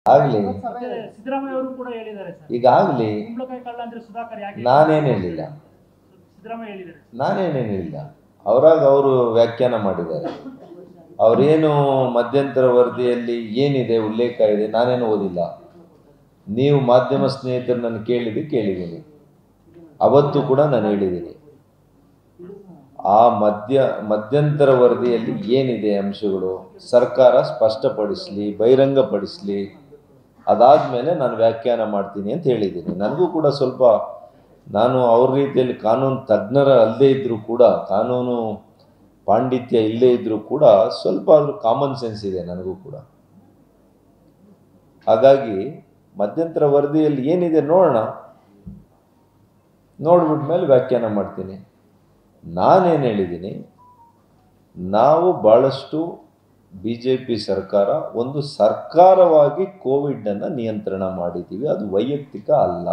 ಆಗ್ಲಿ ಮತ್ತೆ ಸಿದ್ದರಾಮಯ್ಯ ಅವರು ಕೂಡ ಹೇಳಿದ್ದಾರೆ ಸರ್ ಈಗ ಆಗ್ಲಿ ಕುಂಬಳಕಾಯಿ ಕಳ್ಳ ಅಂದ್ರೆ ಸುಧಾಕರ್ ಯಾಕೆ ನಾನೇನ್ ಹೇಳಿಲ್ಲ ಸಿದ್ದರಾಮಯ್ಯ ಹೇಳಿದ್ದಾರೆ ನಾನೇನೇನು ಹೇಳಿಲ್ಲ ಅವರಾಗ ಅವರು ವ್ಯಾಖ್ಯಾನ ಮಾಡಿದ್ದಾರೆ ಅವರೇನು ಮಧ್ಯಂತರ ವರದಿಯಲ್ಲಿ ಏನಿದೆ ಉಲ್ಲೇಖ ಇದೆ ನಾನೇನು ಓದಿಲ್ಲ ನೀವು ಮಾಧ್ಯಮ ಸ್ನೇಹಿತರು ನಾನು ಕೇಳಿದ್ದು ಕೇಳಿದ್ದೀನಿ ಅವತ್ತು ಕೂಡ ನಾನು ಹೇಳಿದ್ದೀನಿ ಆ ಮಧ್ಯ ಮಧ್ಯಂತರ ವರದಿಯಲ್ಲಿ ಏನಿದೆ ಅಂಶಗಳು ಸರ್ಕಾರ ಸ್ಪಷ್ಟಪಡಿಸಲಿ ಬಹಿರಂಗಪಡಿಸಲಿ ಅದಾದಮೇಲೆ ನಾನು ವ್ಯಾಖ್ಯಾನ ಮಾಡ್ತೀನಿ ಅಂತ ಹೇಳಿದ್ದೀನಿ ನನಗೂ ಕೂಡ ಸ್ವಲ್ಪ ನಾನು ಅವ್ರ ರೀತಿಯಲ್ಲಿ ಕಾನೂನು ತಜ್ಞರ ಅಲ್ಲದೇ ಇದ್ದರೂ ಕೂಡ ಕಾನೂನು ಪಾಂಡಿತ್ಯ ಇಲ್ಲದೇ ಇದ್ದರೂ ಕೂಡ ಸ್ವಲ್ಪ ಆದರೂ ಕಾಮನ್ ಸೆನ್ಸ್ ಇದೆ ನನಗೂ ಕೂಡ ಹಾಗಾಗಿ ಮಧ್ಯಂತರ ವರದಿಯಲ್ಲಿ ಏನಿದೆ ನೋಡೋಣ ನೋಡ್ಬಿಟ್ಟ ಮೇಲೆ ವ್ಯಾಖ್ಯಾನ ಮಾಡ್ತೀನಿ ನಾನೇನು ಹೇಳಿದ್ದೀನಿ ನಾವು ಭಾಳಷ್ಟು ಬಿ ಜೆ ಪಿ ಸರ್ಕಾರ ಒಂದು ಸರ್ಕಾರವಾಗಿ ಕೋವಿಡನ್ನು ನಿಯಂತ್ರಣ ಮಾಡಿದ್ದೀವಿ ಅದು ವೈಯಕ್ತಿಕ ಅಲ್ಲ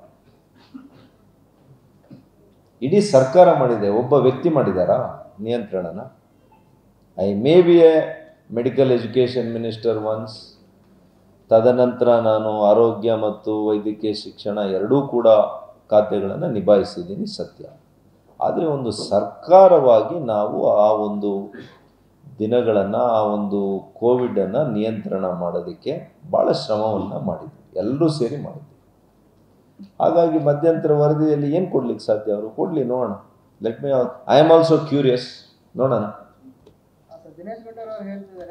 ಇಡೀ ಸರ್ಕಾರ ಮಾಡಿದೆ ಒಬ್ಬ ವ್ಯಕ್ತಿ ಮಾಡಿದಾರಾ ನಿಯಂತ್ರಣನ I may be a medical education minister once ತದನಂತರ ನಾನು ಆರೋಗ್ಯ ಮತ್ತು ವೈದ್ಯಕೀಯ ಶಿಕ್ಷಣ ಎರಡೂ ಕೂಡ ಖಾತೆಗಳನ್ನು ನಿಭಾಯಿಸಿದ್ದೀನಿ ಸತ್ಯ ಆದರೆ ಒಂದು ಸರ್ಕಾರವಾಗಿ ನಾವು ಆ ಒಂದು ದಿನಗಳನ್ನು ಆ ಒಂದು ಕೋವಿಡನ್ನು ನಿಯಂತ್ರಣ ಮಾಡೋದಕ್ಕೆ ಭಾಳ ಶ್ರಮವನ್ನು ಮಾಡಿದ್ವಿ ಎಲ್ಲರೂ ಸೇರಿ ಮಾಡಿದ್ವಿ ಹಾಗಾಗಿ ಮಧ್ಯಂತರ ವರದಿಯಲ್ಲಿ ಏನು ಕೊಡ್ಲಿಕ್ಕೆ ಸಾಧ್ಯ ಅವರು ಕೊಡಲಿ ನೋಡೋಣ let me I am also curious ನೋಡೋಣ ದಿನೇಶ್ ಗುಂಡೂರಾವ್ ಹೇಳ್ತಿದ್ದಾರೆ